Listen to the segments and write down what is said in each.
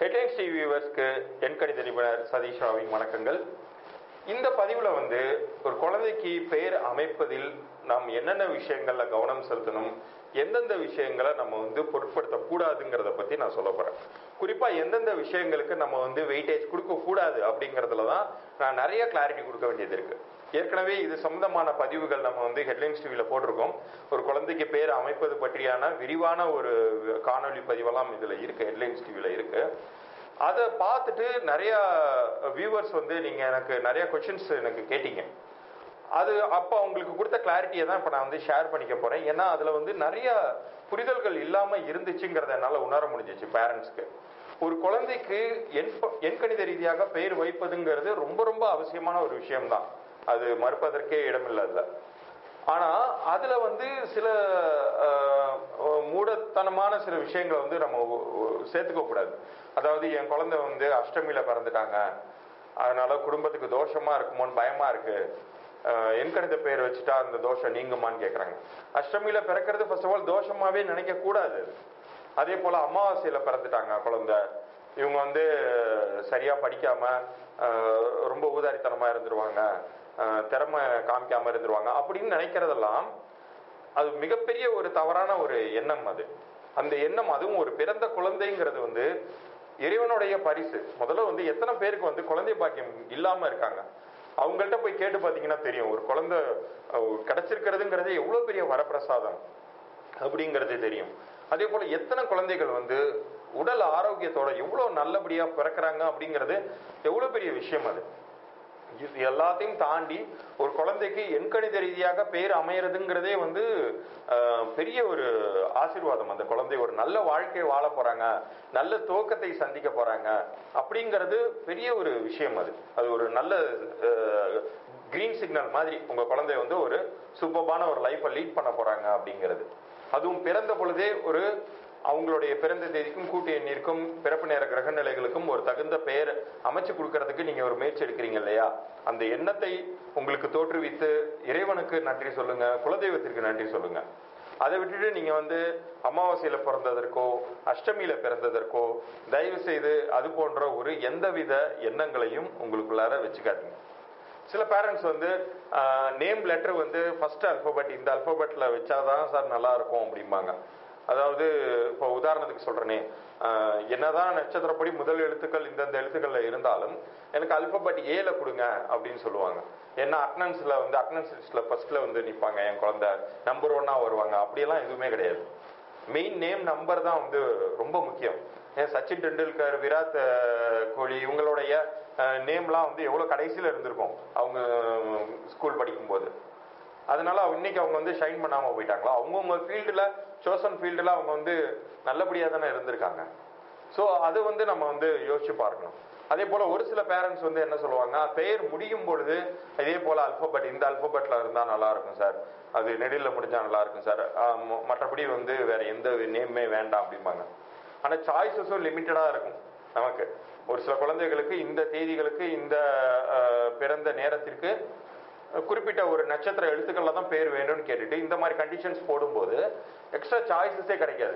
Headlines TV வியூவர்ஸ்க்கு என் கணித நிபுணர் சதீஷ் ராவின் வணக்கங்கள் இந்த பதிவுல வந்து ஒரு குழந்தைக்கு பெயர் அமைப்பதில் நாம் என்னென்ன விஷயங்கள்ல கவனம் செலுத்தணும் எந்தெந்த விஷயங்களை நம்ம வந்து பொருட்படுத்த கூடாதுங்கிறத பத்தி நான் சொல்ல போறேன் குறிப்பா எந்தெந்த விஷயங்களுக்கு நம்ம வந்து வெயிட்டேஜ் கொடுக்க கூடாது அப்படிங்கறதுல தான் நான் நிறைய கிளாரிட்டி கொடுக்க வேண்டியது இருக்கு ஏற்கனவே இது சம்பந்தமான பதிவுகள் நம்ம வந்து ஹெட்லைன்ஸ் டிவியில் போட்டிருக்கோம் ஒரு குழந்தைக்கு பேர் அமைப்பது பற்றியான விரிவான ஒரு காணொளி பதிவெல்லாம் இதுல இருக்கு ஹெட்லைன்ஸ் டிவியில் இருக்கு அதை பார்த்துட்டு நிறைய வியூவர்ஸ் வந்து நீங்க எனக்கு நிறைய கொஷின்ஸ் எனக்கு கேட்டீங்க அது அப்போ அவங்களுக்கு கொடுத்த கிளாரிட்டியை தான் இப்போ நான் வந்து ஷேர் பண்ணிக்க போறேன் ஏன்னா அதுல வந்து நிறைய புரிதல்கள் இல்லாம இருந்துச்சுங்கிறத என்னால் உணர முடிஞ்சிச்சு பேரண்ட்ஸ்க்கு ஒரு குழந்தைக்கு எண் எண்கணித ரீதியாக பெயர் வைப்பதுங்கிறது ரொம்ப ரொம்ப அவசியமான ஒரு விஷயம்தான் அது மறுப்பதற்கே இடமில்லை அதுல ஆனா அதுல வந்து சில அஹ், மூடத்தனமான சில விஷயங்களை வந்து நம்ம சேர்த்துக்க கூடாது அதாவது என் குழந்தை வந்து அஷ்டமியில பிறந்துட்டாங்க அதனால குடும்பத்துக்கு தோஷமா இருக்குமோன்னு பயமா இருக்கு அஹ், எண்கணித பெயர் வச்சுட்டா அந்த தோஷம் நீங்குமான்னு கேக்குறாங்க அஷ்டமியில பிறக்கிறது ஃபர்ஸ்ட் ஆஃப் ஆல் தோஷமாவே நினைக்க கூடாது அது. அதே போல அமாவாசையில பிறந்துட்டாங்க குழந்தை இவங்க வந்து சரியா படிக்காம அஹ், ரொம்ப ஊதாரித்தனமா இருந்துருவாங்க அஹ், திறமை காமிக்காம இருந்துருவாங்க அப்படின்னு நினைக்கிறதெல்லாம் அது மிகப்பெரிய ஒரு தவறான ஒரு எண்ணம் அது அந்த எண்ணம் அதுவும் ஒரு பிறந்த குழந்தைங்கிறது வந்து இறைவனுடைய பரிசு முதல்ல வந்து எத்தனை பேருக்கு வந்து குழந்தை பாக்கியம் இல்லாம இருக்காங்க அவங்கள்ட்ட போய் கேட்டு பாத்தீங்கன்னா தெரியும் ஒரு குழந்தை அஹ், கிடைச்சிருக்கிறதுங்கிறது எவ்வளவு பெரிய வரப்பிரசாதம் அப்படிங்கிறது தெரியும் அதே போல எத்தனை குழந்தைகள் வந்து உடல் ஆரோக்கியத்தோட எவ்வளவு நல்லபடியா பிறக்கிறாங்க அப்படிங்கிறது எவ்வளவு பெரிய விஷயம் அது இது எல்லாத்தையும் தாண்டி ஒரு குழந்தைக்கு எண்கணித ரீதியாக பேர் அமையறதுங்கிறதே வந்து அஹ், பெரிய ஒரு ஆசீர்வாதம் அந்த குழந்தை ஒரு நல்ல வாழ்க்கை வாழ போறாங்க நல்ல துவக்கத்தை சந்திக்க போறாங்க அப்படிங்கிறது பெரிய ஒரு விஷயம் அது அது ஒரு நல்ல கிரீன் சிக்னல் மாதிரி உங்க குழந்தை வந்து ஒரு சூப்பர்பான ஒரு லைஃப்பை லீட் பண்ண போறாங்க அப்படிங்கிறது அதுவும் பிறந்த பொழுதே ஒரு அவங்களுடைய பிறந்த தேதிக்கும் கூட்டு எண்ணிற்கும் பிறப்பு நேர கிரக நிலைகளுக்கும் ஒரு தகுந்த பெயர் அமைச்சு கொடுக்கறதுக்கு நீங்க ஒரு முயற்சி எடுக்கிறீங்க இல்லையா அந்த எண்ணத்தை உங்களுக்கு தோற்றுவித்து இறைவனுக்கு நன்றி சொல்லுங்க குலதெய்வத்திற்கு நன்றி சொல்லுங்க அதை விட்டுட்டு நீங்க வந்து அமாவாசையில பிறந்ததற்கோ அஷ்டமியில பிறந்ததற்கோ தயவு செய்து அது போன்ற ஒரு எந்தவித எண்ணங்களையும் உங்களுக்குள்ளார வச்சுக்காதீங்க சில பேரண்ட்ஸ் வந்து நேம் லெட்டர் வந்து ஃபர்ஸ்ட் அல்பபெட் இந்த அல்பபெட்ல வச்சாதான் சார் நல்லா இருக்கும் அப்படிம்பாங்க அதாவது இப்போ உதாரணத்துக்கு சொல்றேனே ஆஹ், என்னதான் நட்சத்திரப்படி முதல் எழுத்துக்கள் இந்தந்த எழுத்துக்கள்ல இருந்தாலும் எனக்கு அல்பபெட் ஏல கொடுங்க அப்படின்னு சொல்லுவாங்க ஏன்னா அட்டனன்ஸ்ல வந்து அட்டனன்ஸ் லிஸ்ட்ல ஃபர்ஸ்ட்ல வந்து நிப்பாங்க என் குழந்தை நம்பர் ஒன்னா வருவாங்க அப்படியெல்லாம் எதுவுமே கிடையாது மெயின் நேம் நம்பர் தான் வந்து ரொம்ப முக்கியம் ஏன் சச்சின் டெண்டுல்கர் விராட் அஹ், கோலி இவங்களுடைய நேம்லாம் வந்து எவ்வளோ கடைசியில் இருந்திருக்கும் அவங்க ஸ்கூல் படிக்கும்போது அதனால அவங்க இன்னைக்கு அவங்க வந்து ஷைன் பண்ணாமல் போயிட்டாங்களா அவங்கவுங்க ஃபீல்டில் சோசன் ஃபீல்டில் அவங்க வந்து நல்லபடியாக தானே இருந்திருக்காங்க ஸோ அது வந்து நம்ம வந்து யோசிச்சு பார்க்கணும் அதே போல ஒரு சில பேரண்ட்ஸ் வந்து என்ன சொல்லுவாங்க பெயர் முடியும் பொழுது இதே போல அல்பபெட் இந்த அல்பபெட்ல இருந்தா நல்லா இருக்கும் சார் அது நெடில முடிஞ்சா நல்லா இருக்கும் சார் மற்றபடி வந்து வேற எந்த நேமே வேண்டாம் அப்படிம்பாங்க ஆனா சாய்ஸஸும் லிமிட்டடா இருக்கும் நமக்கு ஒரு சில குழந்தைகளுக்கு இந்த தேதிகளுக்கு இந்த அஹ், பிறந்த நேரத்திற்கு குறிப்பிட்ட ஒரு நட்சத்திர எழுத்துக்கள்ல தான் பேர் வேணும்னு கேட்டுட்டு இந்த மாதிரி கண்டிஷன்ஸ் போடும்போது எக்ஸ்ட்ரா சாய்ஸஸே கிடைக்காது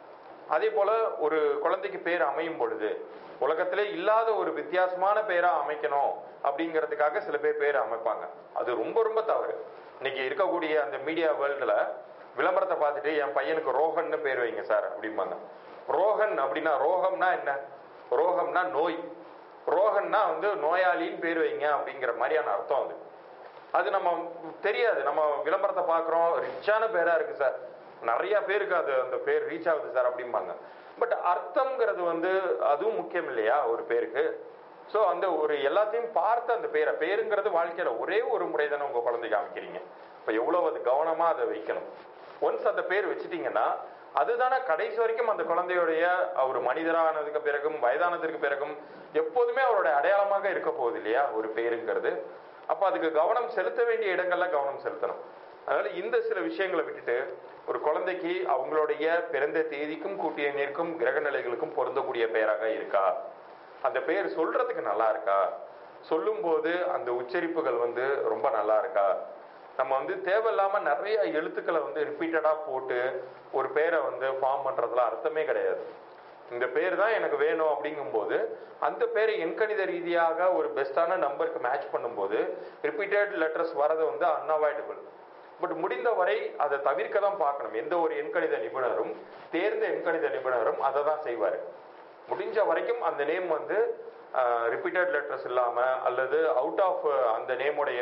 அதே போல ஒரு குழந்தைக்கு பேர் அமையும் பொழுது உலகத்திலே இல்லாத ஒரு வித்தியாசமான பேரா அமைக்கணும் அப்படிங்கிறதுக்காக சில பேர் பேர் அமைப்பாங்க அது ரொம்ப ரொம்ப தவறு இன்னைக்கு இருக்கக்கூடிய அந்த மீடியா வேர்ல்டுல விளம்பரத்தை பார்த்துட்டு என் பையனுக்கு ரோஹன்னு பேர் வைங்க சார் அப்படிம்பாங்க ரோஹன் அப்படின்னா ரோகம்னா என்ன ரோகம்னா நோய் ரோகன்னா வந்து நோயாளின்னு பேர் வைங்க அப்படிங்கிற மாதிரியான அர்த்தம் அது அது நம்ம தெரியாது நம்ம விளம்பரத்தை பார்க்குறோம் ரிச்சான பேரா இருக்கு சார் நிறைய பேருக்கு அது அந்த பேர் ரீச் ஆகுது சார் அப்படிம்பாங்க பட் அர்த்தம்ங்கிறது வந்து அதுவும் முக்கியம் இல்லையா ஒரு பேருக்கு ஸோ அந்த ஒரு எல்லாத்தையும் பார்த்து அந்த பேரை பேருங்கிறது வாழ்க்கையில ஒரே ஒரு முறை தானே உங்க குழந்தைக்கு அமைக்கிறீங்க இப்போ எவ்வளவு அது கவனமா அதை வைக்கணும் ஒன்ஸ் அந்த பேர் வச்சிட்டீங்கன்னா அதுதானே கடைசி வரைக்கும் அந்த குழந்தையுடைய அவர் மனிதரானதுக்கு பிறகும் வயதானதற்கு பிறகும் எப்போதுமே அவருடைய அடையாளமாக இருக்க போகுது இல்லையா ஒரு பேருங்கிறது அப்ப அதுக்கு கவனம் செலுத்த வேண்டிய இடங்கள்ல கவனம் செலுத்தணும் அதனால இந்த சில விஷயங்களை விட்டுட்டு ஒரு குழந்தைக்கு அவங்களுடைய பிறந்த தேதிக்கும் கூட்டிய எண்ணிற்கும் கிரக நிலைகளுக்கும் பொருந்தக்கூடிய பெயராக இருக்கா அந்த பெயர் சொல்றதுக்கு நல்லா இருக்கா சொல்லும்போது அந்த உச்சரிப்புகள் வந்து ரொம்ப நல்லா இருக்கா நம்ம வந்து தேவையில்லாம நிறைய எழுத்துக்களை வந்து ரிப்பீட்டடா போட்டு ஒரு பேரை வந்து ஃபார்ம் பண்றதுல அர்த்தமே கிடையாது இந்த பேர் தான் எனக்கு வேணும் அப்படிங்கும்போது அந்த பேரை எண்கணித ரீதியாக ஒரு பெஸ்டான நம்பருக்கு மேட்ச் பண்ணும்போது ரிப்பீட்டட் லெட்டர்ஸ் வரது வந்து அன்அவாய்டபிள் பட் முடிந்த வரை அதை தவிர்க்க தான் பார்க்கணும் எந்த ஒரு எண்கணித நிபுணரும் தேர்ந்த எண்கணித நிபுணரும் அதை தான் செய்வார் முடிஞ்ச வரைக்கும் அந்த நேம் வந்து ரிப்பீட்டட் லெட்டர்ஸ் இல்லாம அல்லது அவுட் ஆஃப் அந்த நேமுடைய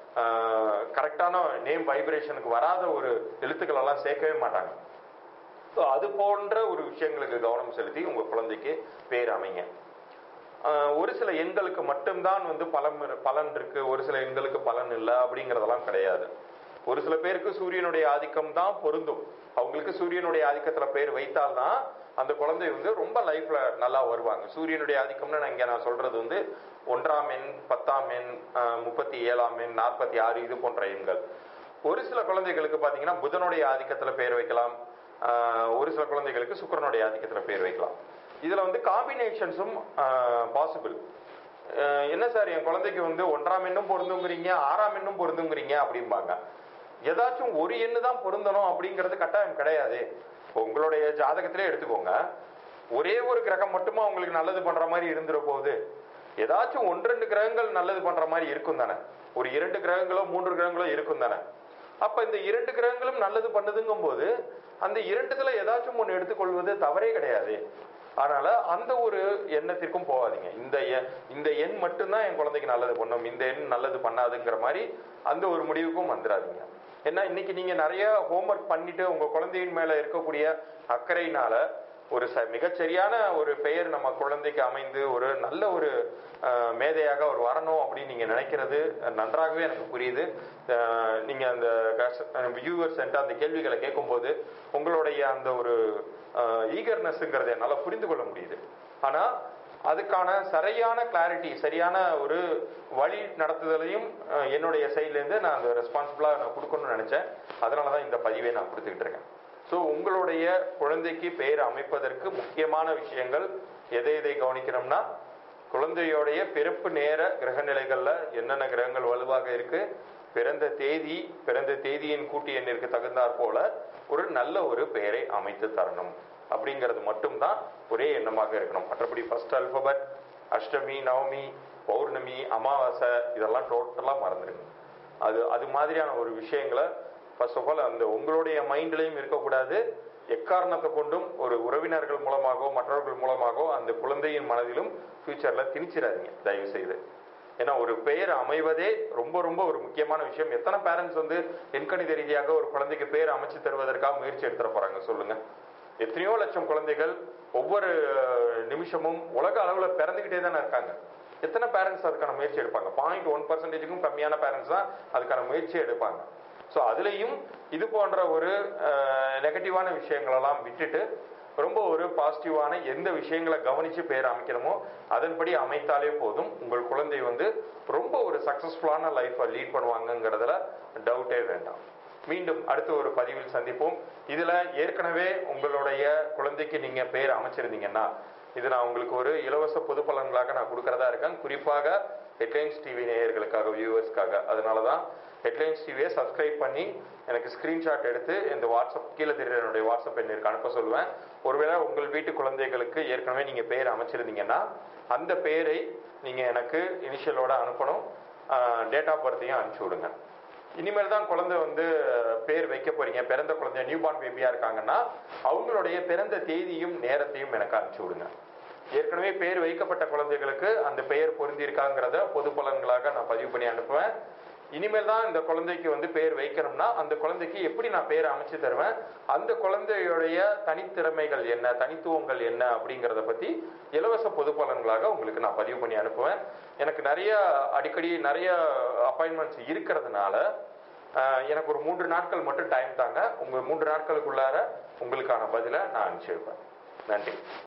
கரெக்டான நேம் வைப்ரேஷனுக்கு வராத ஒரு எழுத்துக்கள் எல்லாம் சேர்க்கவே மாட்டாங்க ஸோ அது போன்ற ஒரு விஷயங்களுக்கு கவனம் செலுத்தி உங்க குழந்தைக்கு பேர் அமைங்க ஆஹ் ஒரு சில எண்களுக்கு மட்டும்தான் வந்து பலன் இரு- பலன் இருக்கு ஒரு சில எண்களுக்கு பலன் இல்லை அப்படிங்கிறதெல்லாம் கிடையாது ஒரு சில பேருக்கு சூரியனுடைய ஆதிக்கம் தான் பொருந்தும் அவங்களுக்கு சூரியனுடைய ஆதிக்கத்துல பேர் வைத்தால்தான் அந்த குழந்தை வந்து ரொம்ப லைஃப்ல நல்லா வருவாங்க சூரியனுடைய ஆதிக்கம்னு நான் இங்க நான் சொல்றது வந்து ஒன்றாம் எண் பத்தாம் எண் ஆஹ் முப்பத்தி ஏழாம் எண் நாற்பத்தி ஆறு இது போன்ற எண்கள் ஒரு சில குழந்தைகளுக்கு பாத்தீங்கன்னா புதனுடைய ஆதிக்கத்துல பேர் வைக்கலாம் ஆஹ் ஒரு சில குழந்தைகளுக்கு சுக்கிரனுடைய ஆதிக்கத்துல பேர் வைக்கலாம் இதுல வந்து காம்பினேஷன்ஸும் பாசிபிள் என்ன சார் என் குழந்தைக்கு வந்து ஒன்றாம் எண்ணும் பொருந்துங்கிறீங்க ஆறாம் எண்ணும் பொருந்துங்கிறீங்க அப்படிம்பாங்க ஏதாச்சும் ஒரு எண்ணு தான் பொருந்தணும் அப்படிங்கிறது கட்டாயம் கிடையாது இப்போ உங்களுடைய ஜாதகத்திலே எடுத்துக்கோங்க ஒரே ஒரு கிரகம் மட்டுமா உங்களுக்கு நல்லது பண்ற மாதிரி இருந்துட போகுது ஏதாச்சும் ஒன்று ரெண்டு கிரகங்கள் நல்லது பண்ற மாதிரி இருக்கும் தானே ஒரு இரண்டு கிரகங்களோ மூன்று கிரகங்களோ இருக்கும் தானே அப்ப இந்த இரண்டு கிரகங்களும் நல்லது பண்ணுதுங்கும் போது அந்த இரண்டுத்துல ஏதாச்சும் ஒன்று எடுத்துக்கொள்வது தவறே கிடையாது அதனால அந்த ஒரு எண்ணத்திற்கும் போகாதீங்க இந்த எ- இந்த எண் மட்டும்தான் என் குழந்தைக்கு நல்லது பண்ணும் இந்த எண் நல்லது பண்ணாதுங்கிற மாதிரி அந்த ஒரு முடிவுக்கும் வந்துடாதீங்க ஏன்னா இன்னைக்கு நீங்க நிறைய ஹோம்ஒர்க் பண்ணிட்டு உங்க குழந்தையின் மேல இருக்கக்கூடிய அக்கறையினால ஒரு ச மிகச்சரியான ஒரு பெயர் நம்ம குழந்தைக்கு அமைந்து ஒரு நல்ல ஒரு அஹ், மேதையாக அவர் வரணும் அப்படின்னு நீங்க நினைக்கிறது நன்றாகவே எனக்கு புரியுது அஹ், நீங்க அந்த வியூவர்ஸ் அந்த கேள்விகளை கேட்கும்போது உங்களுடைய அந்த ஒரு ஈகர்னஸ்ங்கிறத என்னால் புரிந்து கொள்ள முடியுது ஆனா அதுக்கான சரியான கிளாரிட்டி சரியான ஒரு வழி நடத்துதலையும் அஹ், என்னுடைய சைட்லேருந்து நான் அந்த ரெஸ்பான்சிபிளாக நான் கொடுக்கணும்னு நினைச்சேன் அதனால தான் இந்த பதிவை நான் கொடுத்துக்கிட்டு இருக்கேன் ஸோ உங்களுடைய குழந்தைக்கு பெயர் அமைப்பதற்கு முக்கியமான விஷயங்கள் எதை எதை கவனிக்கணும்னா குழந்தையோடைய பிறப்பு நேர கிரக நிலைகள்ல என்னென்ன கிரகங்கள் வலுவாக இருக்கு பிறந்த தேதி பிறந்த தேதியின் கூட்டு எண்ணிற்கு தகுந்தாற் போல ஒரு நல்ல ஒரு பெயரை அமைத்து தரணும் அப்படிங்கிறது மட்டும்தான் ஒரே எண்ணமாக இருக்கணும் மற்றபடி ஃபர்ஸ்ட் அல்பபெட் அஷ்டமி நவமி பௌர்ணமி அமாவாசை இதெல்லாம் டோட்டலா மறந்துடுங்க அது அது மாதிரியான ஒரு விஷயங்களை ஃபர்ஸ்ட் ஆஃப் ஆல் அந்த உங்களுடைய மைண்ட்லையும் இருக்கக்கூடாது எக்காரணத்தை கொண்டும் ஒரு உறவினர்கள் மூலமாகவோ மற்றவர்கள் மூலமாகவோ அந்த குழந்தையின் மனதிலும் ஃபியூச்சர்ல திணிச்சிடாதீங்க தயவு செய்து ஏன்னா ஒரு பெயர் அமைவதே ரொம்ப ரொம்ப ஒரு முக்கியமான விஷயம் எத்தனை பேரண்ட்ஸ் வந்து எண்கணித ரீதியாக ஒரு குழந்தைக்கு பேர் அமைச்சு தருவதற்காக முயற்சி எடுத்துட போறாங்க சொல்லுங்க எத்தனையோ லட்சம் குழந்தைகள் ஒவ்வொரு அஹ், நிமிஷமும் உலக அளவுல பிறந்துகிட்டே தானே இருக்காங்க எத்தனை பேரண்ட்ஸ் அதுக்கான முயற்சி எடுப்பாங்க பாயிண்ட் ஒன் பர்சன்டேஜுக்கும் கம்மியான பேரண்ட்ஸ் தான் அதுக்கான முயற்சி எடுப்பாங்க ஸோ அதுலேயும் இது போன்ற ஒரு நெகட்டிவான விஷயங்களெல்லாம் விட்டுட்டு ரொம்ப ஒரு பாசிட்டிவான எந்த விஷயங்களை கவனிச்சு பேர் அமைக்கணுமோ அதன்படி அமைத்தாலே போதும் உங்கள் குழந்தை வந்து ரொம்ப ஒரு சக்சஸ்ஃபுல்லான லைஃப்பை லீட் பண்ணுவாங்கங்கிறதுல டவுட்டே வேண்டாம் மீண்டும் அடுத்த ஒரு பதிவில் சந்திப்போம் இதுல ஏற்கனவே உங்களுடைய குழந்தைக்கு நீங்க பேர் அமைச்சிருந்தீங்கன்னா இது நான் உங்களுக்கு ஒரு இலவச பொது பலன்களாக நான் கொடுக்கறதா இருக்கேன் குறிப்பாக ஹெட்லைன்ஸ் டிவி நேயர்களுக்காக வியூவர்ஸ்க்காக அதனால தான் ஹெட்லைன்ஸ் டிவியை சப்ஸ்கிரைப் பண்ணி எனக்கு ஸ்கிரீன்ஷாட் எடுத்து இந்த வாட்ஸ்அப் கீழே தெரியுற என்னுடைய வாட்ஸ்அப் எண்ணிற்கு அனுப்ப சொல்லுவேன் ஒருவேளை உங்கள் வீட்டு குழந்தைகளுக்கு ஏற்கனவே நீங்க பேர் அமைச்சிருந்தீங்கன்னா அந்த பெயரை நீங்க எனக்கு இனிஷியலோட அனுப்பணும் டேட் ஆஃப் பர்த்தையும் அனுப்பிச்சு விடுங்க இனிமேல் தான் குழந்தை வந்து பேர் வைக்க போறீங்க பிறந்த குழந்தை நியூ பார்ன் பேபியா இருக்காங்கன்னா அவங்களுடைய பிறந்த தேதியும் நேரத்தையும் எனக்கு அனுப்பிச்சு விடுங்க ஏற்கனவே பேர் வைக்கப்பட்ட குழந்தைகளுக்கு அந்த பெயர் பொருந்தி இருக்காங்கிறத பொது பலன்களாக நான் பதிவு பண்ணி அனுப்புவேன் இனிமேல் தான் இந்த குழந்தைக்கு வந்து பேர் வைக்கணும்னா அந்த குழந்தைக்கு எப்படி நான் பேர் அமைச்சு தருவேன் அந்த குழந்தையுடைய தனித்திறமைகள் என்ன தனித்துவங்கள் என்ன அப்படிங்கிறத பத்தி இலவச பொது பலன்களாக உங்களுக்கு நான் பதிவு பண்ணி அனுப்புவேன் எனக்கு நிறைய அடிக்கடி நிறைய அப்பாயின்மெண்ட்ஸ் இருக்கிறதுனால ஆஹ், எனக்கு ஒரு மூன்று நாட்கள் மட்டும் டைம் தாங்க உங்க மூன்று நாட்களுக்குள்ளார உங்களுக்கான பதிலை நான் அனுப்பிச்சிருப்பேன் நன்றி